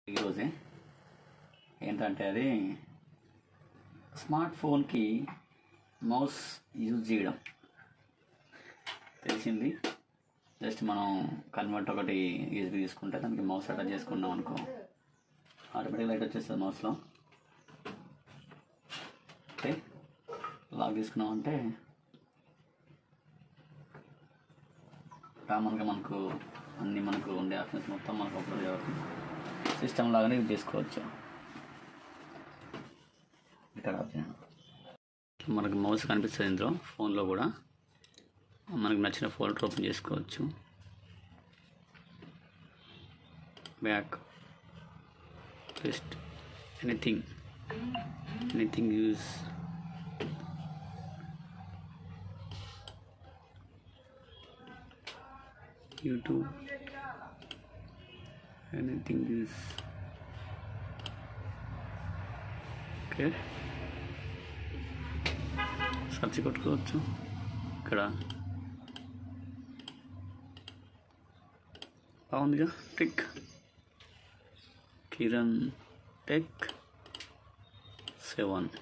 ఈరోజే ఏంటంటే అది స్మార్ట్ ఫోన్కి మౌస్ యూజ్ చేయడం తెలిసింది జస్ట్ మనం కన్వర్ట్ ఒకటి యూఎస్బీ తీసుకుంటే దానికి మౌస్ అటాచ్ చేసుకున్నాం అనుకో ఆటోమేటిక్ లైట్ వచ్చేస్తుంది మౌస్లో ఓకే లాక్ తీసుకున్నాం అంటే కామన్గా మనకు అన్ని మనకు ఉండే ఆప్షన్స్ మొత్తం మనకు అప్లోడ్ చేయవచ్చు సిస్టమ్ లాగానే యూజ్ చేసుకోవచ్చు ఇక్కడ ఆప్షన్ మనకు మౌస్ కనిపిస్తుంది ఇందులో ఫోన్లో కూడా మనకు నచ్చిన ఫోల్డర్ ఓపెన్ చేసుకోవచ్చు back list anything anything use YouTube anything use okay search కొట్టుకోవచ్చు ఇక్కడ బాగుందిగా టెక్ కిరణ్ టెక్ సెవెన్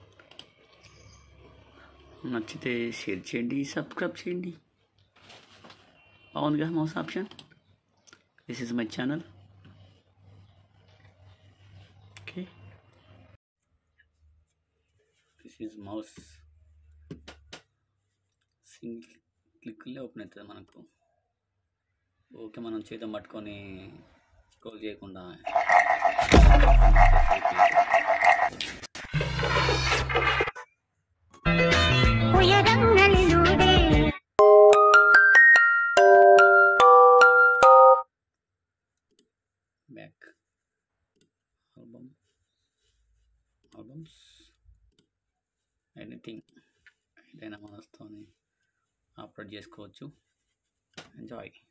నచ్చితే షేర్ చేయండి సబ్స్క్రైబ్ చేయండి బాగుందిగా mouse option this is my channel okay this is mouse single క్లిక్లో ఓపెన్ అవుతుంది మనకు ఓకే మనం చేతం పట్టుకొని స్క్రోల్ చేయకుండా ഉയരങ്ങളിലൂടെ బ్యాక్ ఆల్బమ్ ఆల్బమ్స్ ఎనీథింగ్ ఏదైనా మనస్తోని అప్లోడ్ చేసుకోవచ్చు ఎంజాయ్